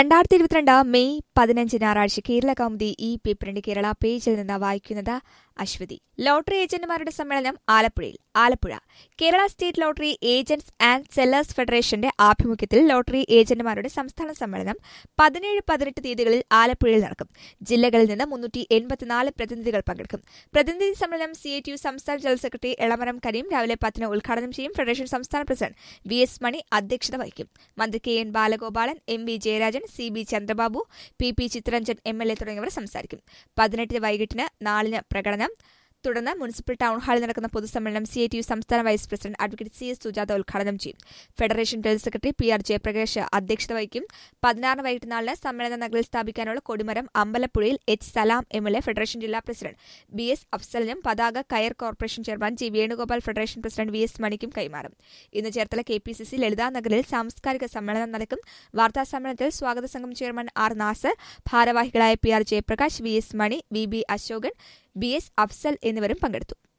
രണ്ടായിരത്തി ഇരുപത്തിരണ്ട് മെയ് പതിനഞ്ച് ഞായറാഴ്ച കേരള കൗമുദി ഈ പേപ്പറിന്റെ കേരള പേജിൽ നിന്ന് വായിക്കുന്നത് അശ്വതി ലോട്ടറി ഏജന്റുമാരുടെ സമ്മേളനം ആലപ്പുഴയിൽ Alappuzha Kerala state lottery agents and sellers ഫെഡറേഷന്റെ ആഭിമുഖ്യത്തിൽ ലോട്ടറി ഏജന്റുമാരുടെ സംസ്ഥാന സമ്മേളനം പതിനേഴ് പതിനെട്ട് തീയതികളിൽ ആലപ്പുഴയിൽ നടക്കും ജില്ലകളിൽ നിന്ന് മുന്നൂറ്റി എൺപത്തിനാല് പ്രതിനിധികൾ പങ്കെടുക്കും പ്രതിനിധി സമ്മേളനം സി ടി യു സംസ്ഥാന ജനറൽ സെക്രട്ടറി എളമരം കരീം രാവിലെ പത്തിന് ഉദ്ഘാടനം ചെയ്യും ഫെഡറേഷൻ സംസ്ഥാന പ്രസിഡന്റ് വി എസ് മണി അധ്യക്ഷത വഹിക്കും മന്ത്രി K N Balagopalan M V Jayarajan C B Chandrababu P P Chittaranjan M L A തുടങ്ങിയവർ സംസാരിക്കും പതിനെട്ടിന് വൈകിട്ടിന് നാലിന് പ്രകടനം തുടർന്ന് മുനിസിപ്പൽ ടൗൺ ഹാളിൽ നടക്കുന്ന പൊതുസമ്മേളനം സി ഐ ടി യു സംസ്ഥാന vice president advocate C S Sujatha ഉദ്ഘാടനം ചെയ്യും federation general secretary P R Jayaprakash അധ്യക്ഷത വഹിക്കും പതിനാറിന് വൈകിട്ട് നാലിന് സമ്മേളന നഗരിൽ സ്ഥാപിക്കാനുള്ള കൊടിമരം അമ്പലപ്പുഴയിൽ H Salam M L A federation ജില്ലാ പ്രസിഡന്റ് ബി എസ് അഫ്സലിനും പതാക കയർ corporation chairman G Venugopal federation president V S മണിക്കും കൈമാറും ഇന്ന് Cherthala K P C C Lalitha നഗറിൽ സാംസ്കാരിക സമ്മേളനം നടക്കും വാർത്താ സമ്മേളനത്തിൽ സ്വാഗത സംഘം ചെയർമാൻ ആർ നാസർ ഭാരവാഹികളായ P R Jayaprakash V S Mani V B Ashokan B S Afsal എന്നിവരും പങ്കെടുത്തു